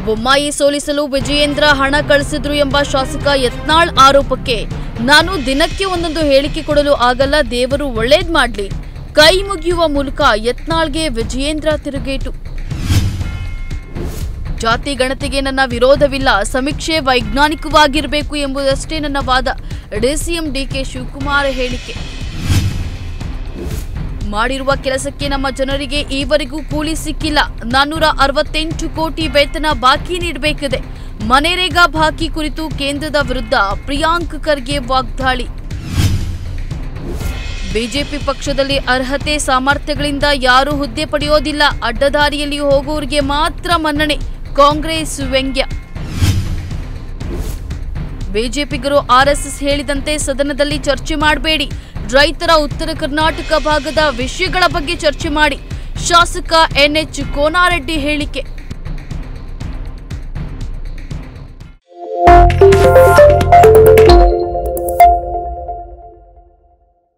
ಬೊಮ್ಮಾಯಿ ಸೋಲಿಸಲು ವಿಜಯೇಂದ್ರ ಹಣ ಕಳಿಸಿದ್ರು ಎಂಬ ಶಾಸಕ ಯತ್ನಾಳ್ ಆರೋಪಕ್ಕೆ ನಾನು ದಿನಕ್ಕೆ ಒಂದೊಂದು ಹೇಳಿಕೆ ಕೊಡಲು ಆಗಲ್ಲ ದೇವರು ಒಳ್ಳೇದ್ ಮಾಡ್ಲಿ ಕೈ ಮುಗಿಯುವ ಮೂಲಕ ಯತ್ನಾಳ್ಗೆ ವಿಜಯೇಂದ್ರ ತಿರುಗೇಟು ಜಾತಿ ಗಣತಿಗೆ ನನ್ನ ವಿರೋಧವಿಲ್ಲ ಸಮೀಕ್ಷೆ ವೈಜ್ಞಾನಿಕವಾಗಿರಬೇಕು ಎಂಬುದಷ್ಟೇ ನನ್ನ ವಾದ ಡಿಸಿಎಂ ಡಿಕೆ ಶಿವಕುಮಾರ್ ಹೇಳಿಕೆ ಮಾಡಿರುವ ಕೆಲಸಕ್ಕೆ ನಮ್ಮ ಜನರಿಗೆ ಈವರೆಗೂ ಕೂಲಿ ಸಿಕ್ಕಿಲ್ಲ ನಾನ್ನೂರ ಅರವತ್ತೆಂಟು ಕೋಟಿ ವೇತನ ಬಾಕಿ ನೀಡಬೇಕಿದೆ ಮನೇರೇಗಾ ಬಾಕಿ ಕುರಿತು ಕೇಂದ್ರದ ವಿರುದ್ಧ ಪ್ರಿಯಾಂಕ್ ಖರ್ಗೆ ವಾಗ್ದಾಳಿ ಬಿಜೆಪಿ ಪಕ್ಷದಲ್ಲಿ ಅರ್ಹತೆ ಸಾಮರ್ಥ್ಯಗಳಿಂದ ಯಾರೂ ಹುದ್ದೆ ಪಡೆಯೋದಿಲ್ಲ ಅಡ್ಡದಾರಿಯಲ್ಲಿ ಹೋಗುವವರಿಗೆ ಮಾತ್ರ ಮನ್ನಣೆ ಕಾಂಗ್ರೆಸ್ ವ್ಯಂಗ್ಯ ಬಿಜೆಪಿಗರು ಆರ್ಎಸ್ಎಸ್ ಹೇಳಿದಂತೆ ಸದನದಲ್ಲಿ ಚರ್ಚೆ ಮಾಡಬೇಡಿ ರೈತರ ಉತ್ತರ ಕರ್ನಾಟಕ ಭಾಗದ ವಿಷಯಗಳ ಬಗ್ಗೆ ಚರ್ಚೆ ಮಾಡಿ ಶಾಸಕ ಎನ್ಎಚ್ ಕೋನಾರೆಡ್ಡಿ ಹೇಳಿಕೆ